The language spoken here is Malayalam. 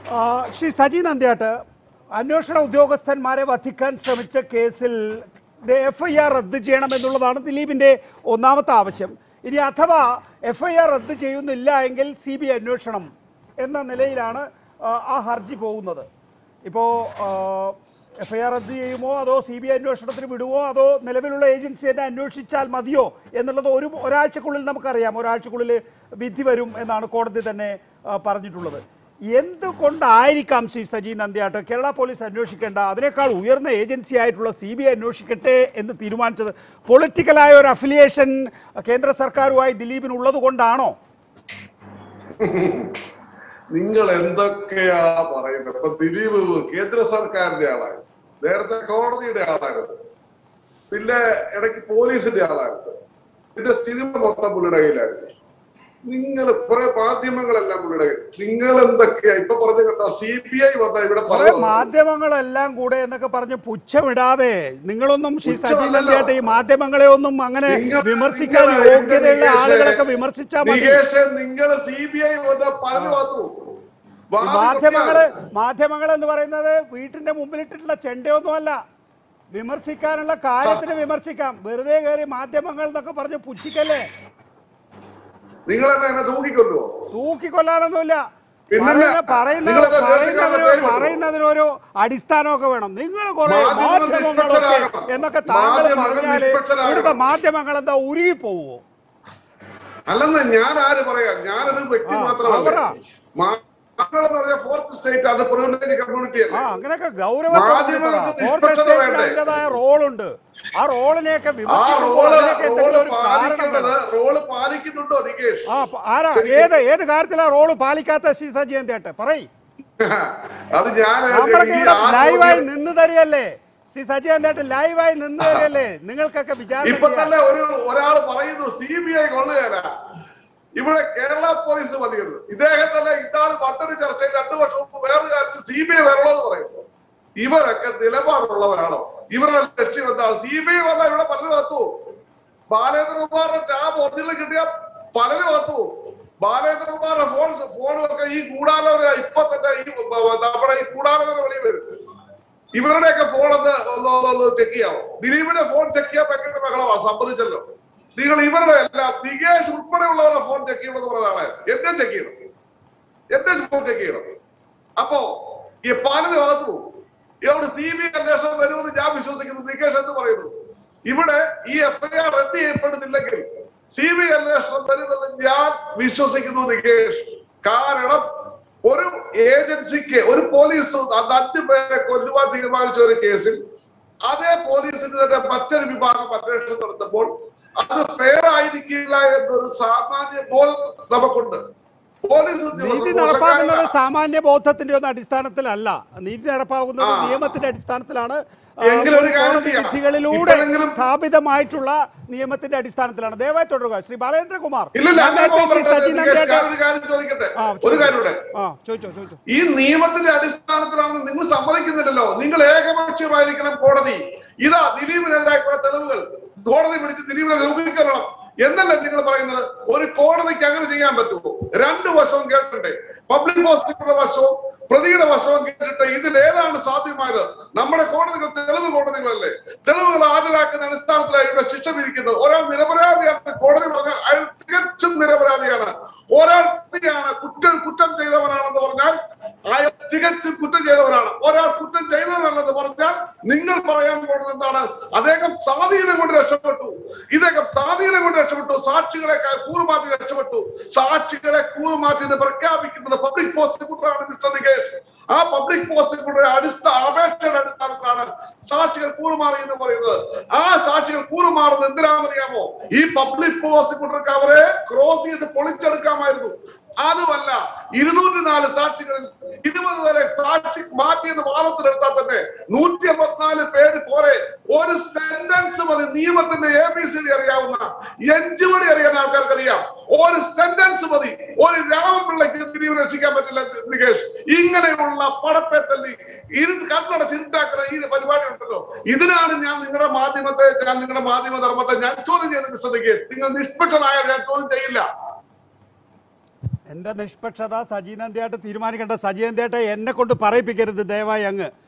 ആ, ശ്രീ സജി നന്ദിയാട്ട് അന്വേഷണ ഉദ്യോഗസ്ഥന്മാരെ വധിക്കാൻ ശ്രമിച്ച കേസിൽ എഫ് ഐ ആർ റദ്ദ് ചെയ്യണമെന്നുള്ളതാണ് ദിലീപിന്റെ ഒന്നാമത്തെ ആവശ്യം ഇനി അഥവാ എഫ് ഐ ആർ റദ്ദ് ചെയ്യുന്നില്ല എങ്കിൽ സി ബി ഐ അന്വേഷണം എന്ന നിലയിലാണ് ആ, ആ ഹർജി പോകുന്നത് ഇപ്പോൾ എഫ് ഐ ആർ റദ്ദ് ചെയ്യുമോ അതോ സി ബി ഐ അന്വേഷണത്തിന് വിടുമോ അതോ നിലവിലുള്ള ഏജൻസി തന്നെ അന്വേഷിച്ചാൽ മതിയോ എന്നുള്ളത് ഒരു ഒരാഴ്ചക്കുള്ളിൽ നമുക്കറിയാം ഒരാഴ്ചക്കുള്ളിൽ വിധി വരും എന്നാണ് കോടതി തന്നെ ആ, പറഞ്ഞിട്ടുള്ളത് എന്തുകൊണ്ടായിരിക്കാം ശ്രീ സജി നന്ദിയാട്ട് കേരള പോലീസ് അന്വേഷിക്കേണ്ട അതിനേക്കാൾ ഉയർന്ന ഏജൻസി ആയിട്ടുള്ള സി ബി ഐ അന്വേഷിക്കട്ടെ എന്ന് തീരുമാനിച്ചത് പൊളിറ്റിക്കലായ ഒരു അഫിലിയേഷൻ കേന്ദ്ര സർക്കാരുമായി ദിലീപിനുള്ളത് കൊണ്ടാണോ നിങ്ങൾ എന്തൊക്കെയാ പറയുന്നത് ഇപ്പൊ ദിലീപ് കേന്ദ്ര സർക്കാരിന്റെ ആളായി നേരത്തെ കോടതിയുടെ ആളായിരുന്നു പിന്നെ ഇടയ്ക്ക് പോലീസിന്റെ ആളായിരുന്നു പിന്നെ സിനിമ മൊത്തം പുള്ളിയുടെ കയ്യിലായിരുന്നു നിങ്ങൾ കുറെ മാധ്യമങ്ങളെല്ലാം പുള്ളിയുടെ കയ്യിൽ നിങ്ങൾ എന്തൊക്കെയാ ഇപ്പൊ പറഞ്ഞു കേട്ടോ സി ബി ഐ വന്ന ഇവിടെ കുറെ പറഞ്ഞു മാധ്യമങ്ങളെല്ലാം കൂടെ എന്നൊക്കെ പറഞ്ഞ് പുച്ഛമിടാതെ നിങ്ങളൊന്നും ശ്രീ സജി പുച്ഛമല്ലല്ലോ. നന്ദിയാട്ട് ഈ മാധ്യമങ്ങളെ ഒന്നും അങ്ങനെ നിങ്ങൾ- വിമർശിക്കാൻ നിങ്ങൾ യോഗ്യതയുള്ള നികേഷേ, ആളുകളൊക്കെ വിമർശിച്ചാൽ മതി നികേഷ് നിങ്ങൾ സി ബി ഐ വന്ന പറഞ്ഞു വന്നു ഈ മാധ്യമങ്ങള് മാധ്യമങ്ങൾ എന്ന് പറയുന്നത് വീട്ടിന്റെ മുമ്പിലിട്ടിട്ടുള്ള ചെണ്ടയൊന്നുമല്ല വിമർശിക്കാനുള്ള കാര്യത്തിന് വിമർശിക്കാം വെറുതെ കയറി മാധ്യമങ്ങൾ എന്നൊക്കെ പറഞ്ഞ് പുച്ഛിക്കല്ലേ നിങ്ങൾ തന്നെ എന്നെ തൂക്കിക്കൊല്ലുവോ തൂക്കിക്കൊല്ലാനൊന്നുമില്ല പിന്നെന്താ? പറയുന്ന നിങ്ങളെന്താ പറയുന്നതിന് ദേശീയ പറയുന്നതിനൊരു അടിസ്ഥാനമൊക്കെ വേണം നിങ്ങൾ കുറെ മാധ്യമങ്ങൾ മാധ്യമങ്ങളൊക്കെ നിഷ്പക്ഷരാകണം. എന്നൊക്കെ താങ്കൾ മാധ്യമങ്ങൾ പറഞ്ഞാല് നിഷ്പക്ഷരാകണം. ഇവിടുത്തെ മാധ്യമങ്ങൾ എന്താ ഉരുകി പോവോ അല്ലെന്ന് ഞാൻ ആര് പറയാം ഞാനൊരു വ്യക്തി ആ, മാത്രമല്ല പറ. മാധ്യമങ്ങളെന്ന് പറഞ്ഞ ഫോർത്ത് സ്റ്റേറ്റ് ആണ് പ്രിവിലേജ് കമ്മ്യൂണിറ്റി ആ അങ്ങനെയൊക്കെ ഗൗരവത്തോടെ മാധ്യമങ്ങൾക്ക് ഫോർത്ത് നിഷ്പക്ഷത എസ്റ്റേറ്റിന് വേണ്ടേ? അതിൻ്റെതായ റോളുണ്ട് ആ റോളിനെയൊക്കെ ആ വിമർശിക്കുമ്പോൾ റോള് അതിനൊക്കെ എന്തെങ്കിലും റോള് ഒരു കാരണം പാലിക്കേണ്ടത് വേണം. റോള് പാലിക്കുന്നുണ്ടോ നികേഷ് ആ പ- ആരാ ശരിക്കും. ഏത് ഏത് കാര്യത്തിലാ റോള് പാലിക്കാത്ത ശ്രീ സജി എന്തേട്ടെ പറയ് അത് ഞാൻ നമ്മളൊക്കെ ഈ ഇവിടെ ആ ലൈവായി ചോദ്യം- നിന്ന് തരികയല്ലേ ശ്രീ സജി എന്തേട്ടെ ലൈവായി നിന്ന് തരികയല്ലേ നിങ്ങൾക്കൊക്കെ വിചാരണ ഇപ്പൊ ചെയ്യാം. തന്നെ ഒരു ഒരാൾ പറയുന്നു സി ബി ഐ കൊള്ളുകയല്ല ഇവിടെ കേരള പോലീസ് മതിയെന്ന് ഇദ്ദേഹം തന്നെ ഇന്നാള് മറ്റൊരു ചർച്ചയിൽ രണ്ടു വർഷം മുമ്പ് വേറൊരു കാര്യത്തിൽ സി ബി ഐ വരണമെന്ന് പറയുന്നു ഇവരൊക്കെ നിലപാടുള്ളവരാണോ ഇവരുടെ ലക്ഷ്യം എന്താണ് സി ബി ഐ വന്നാൽ ഇവിടെ പലരും കത്തു ബാലേന്ദ്രകുമാറിന്റെ ടാബ് ഒന്നിലും കിട്ടിയ പലരും കത്തു ബാലേന്ദ്രകുമാറിന്റെ ഫോൺ ഫോണൊക്കെ ഈ കൂടാലോചന ഇപ്പൊ തന്നെ ഈ നമ്മുടെ ഈ കൂടാലോചന വെളിയിൽ വരും ഇവരുടെയൊക്കെ ഫോൺ ഒന്ന് ഒന്ന് ഒന്ന് ഒന്ന് ചെക്ക് ചെയ്യാമോ ദിലീപിന്റെ ഫോൺ ചെക്ക് ചെയ്യാൻ ഭയങ്കര ബഹളമാണ് സമ്മതിച്ചല്ലോ നിങ്ങൾ ഇവരുടെ എല്ലാം നികേഷ് ഉൾപ്പെടെയുള്ളവരുടെ ഫോൺ ചെക്ക് ചെയ്യണമെന്ന് പറഞ്ഞ ആളെ എന്റെ ചെക്ക് ചെയ്യണം എന്റെ ഫോൺ ചെക്ക് ചെയ്യണം അപ്പോ ഈ പലരും അകത്ത് പോകും ഇവിടെ സി ബി ഐ അന്വേഷണം വരുമെന്ന് ഞാൻ വിശ്വസിക്കുന്നു നികേഷ് എന്ന് പറയുന്നു ഇവിടെ ഈ എഫ്ഐആർ റദ്ദ് ചെയ്യപ്പെടുന്നില്ലെങ്കിൽ സി ബി ഐ അന്വേഷണം വരുമെന്ന് ഞാൻ വിശ്വസിക്കുന്നു നികേഷ് കാരണം ഒരു ഏജൻസിക്ക് ഒരു പോലീസ് അത് അഞ്ചു പേരെ കൊല്ലുവാൻ തീരുമാനിച്ച ഒരു കേസിൽ അതേ പോലീസിന് തന്നെ മറ്റൊരു വിഭാഗം അന്വേഷണം നടത്തുമ്പോൾ അത് ഫെയർ ആയിരിക്കില്ല എന്നൊരു സാമാന്യ ബോധം നമുക്കുണ്ട് പോലീസ് നീതി ഉദ്യോഗസ്ഥർ നടപ്പാക്കുന്നത് മോശക്കാരല്ല. സാമാന്യ ബോധത്തിന്റെ ഒന്നും അടിസ്ഥാനത്തിലല്ല നീതി നടപ്പാക്കുന്നത് ആ. നിയമത്തിന്റെ അടിസ്ഥാനത്തിലാണ് ആ, എങ്കിലും ഒരു കാര്യം കോടതി ചെയ്യാം. വിധികളിലൂടെ ഇപ്പോഴെങ്കിലും- സ്ഥാപിതമായിട്ടുള്ള നിയമത്തിന്റെ അടിസ്ഥാനത്തിലാണ് ദയവായി തുടരുക ശ്രീ ബാലചന്ദ്രകുമാർ ഇല്ലല്ല ഞാൻ അങ്ങനെ നേരത്തെ പോകാൻ ശ്രീ പറ്റില്ല. സജി നികേഷ്, നന്ദിയായിട്ട് ഞാനൊരു കാര്യം ചോദിക്കട്ടെ ആ, ഒരു ചോദിച്ചോ. കാര്യം കൂടെ ആ ചോദിച്ചോ ചോദിച്ചോ ഈ നിയമത്തിന്റെ അടിസ്ഥാനത്തിലാണെന്ന് നിങ്ങൾ സമ്മതിക്കുന്നില്ലല്ലോ നിങ്ങൾ ഏകപക്ഷീയമായിരിക്കണം കോടതി ഇതാ ദിലീപിനെതിരായിട്ടുള്ള തെളിവുകൾ കോടതി പിടിച്ച് ദിലീപിനെ ലൗകിക്കണം എന്നല്ല നിങ്ങൾ പറയുന്നത് ഒരു കോടതിക്ക് അങ്ങനെ ചെയ്യാൻ പറ്റുമോ രണ്ട് വശവും കേൾക്കണ്ടേ പബ്ലിക് പ്രോസിക്യൂട്ടറുടെ വശവും പ്രതിയുടെ വശവും കേട്ടിട്ട് ഇതിൽ ഏതാണ് സാധ്യമായത് നമ്മുടെ കോടതികൾ തെളിവ് കോടതികളല്ലേ തെളിവുകൾ ഹാജരാക്കുന്ന അടിസ്ഥാനത്തിലാണ് ഇവിടെ ശിക്ഷ വിധിക്കുന്നത് ഒരാൾ നിരപരാധിയാണ് കോടതി പറഞ്ഞാൽ അയാൾ തികച്ചും നിരപരാധിയാണ് ഒരാൾ പ്രതിയാണ് കുറ്റം കുറ്റം ചെയ്തവനാണെന്ന് പറഞ്ഞാൽ അയാൾ തികച്ചും കുറ്റം ചെയ്തവനാണ് ഒരാൾ കുറ്റം ചെയ്തവനല്ലെന്ന് പറഞ്ഞാൽ നിങ്ങൾ പറയാൻ പോകുന്നത് എന്താണ് അദ്ദേഹം സ്വാധീനം കൊണ്ട് രക്ഷപ്പെട്ടു ഇദ്ദേഹം സ്വാധീനം കൊണ്ട് രക്ഷപ്പെട്ടു സാക്ഷികളെ ക- കൂറുമാറ്റി രക്ഷപ്പെട്ടു സാക്ഷികളെ കൂറുമാറ്റി എന്ന് പ്രഖ്യാപിക്കുന്നത് പബ്ലിക് പ്രോസിക്യൂട്ടറാണ് മിസ്റ്റർ നികേഷ് ആ പബ്ലിക് പ്രോസിക്യൂട്ടറുടെ അടിസ്ഥാന അപേക്ഷയുടെ അടിസ്ഥാനത്തിലാണ് സാക്ഷികൾ കൂറുമാറി എന്ന് പറയുന്നത് ആ സാക്ഷികൾ കൂറുമാറുന്നത് എന്തിനാണെന്നറിയാമോ ഈ പബ്ലിക് പ്രോസിക്യൂട്ടർക്ക് അവരെ ക്രോസ് ചെയ്ത് പൊളിച്ചെടുക്കാമായിരുന്നു അതുമല്ല ഇരുന്നൂറ്റി നാല് സാക്ഷികളിൽ ഇരുപത് വരെ സാക്ഷി മാറ്റിയെന്ന് വാദത്തിലെടുത്താൽ തന്നെ നൂറ്റി അമ്പത്തിനാല് പേര് പോരെ ഒരു സെന്റൻസ് മതി നിയമത്തിന്റെ എ ബി സി ഡി അറിയാവുന്ന എഞ്ചുമണി അറിയാൻ ആൾക്കാർക്ക് അറിയാം ഒരു സെന്റൻസ് മതി ഒരു രാമപിള്ളയ്ക്ക് തിരിവ് രക്ഷിക്കാൻ പറ്റില്ല നികേഷ് ഇങ്ങനെയുള്ള പടപ്പെ തല്ലി ഇരുട്ട് കണ്ണടച്ച് ഇരുട്ടാക്കുന്ന ഈ പരിപാടി ഉണ്ടല്ലോ ഇതിനാണ് ഞാൻ നിങ്ങളുടെ മാധ്യമത്തെ ഞാൻ നിങ്ങളുടെ മാധ്യമ ധർമ്മത്തെ ഞാൻ ചോദ്യം ചെയ്യുന്നത് മിസ്റ്റർ നികേഷ് നിങ്ങൾ നിഷ്പക്ഷനായാൽ ഞാൻ ചോദ്യം ചെയ്യില്ല എൻ്റെ നിഷ്പക്ഷത സജി നന്ദിയായിട്ട് തീരുമാനിക്കേണ്ട സജി നന്ദിയായിട്ട് എന്നെ കൊണ്ട് പറയിപ്പിക്കരുത് ദയവായി അങ്ങ്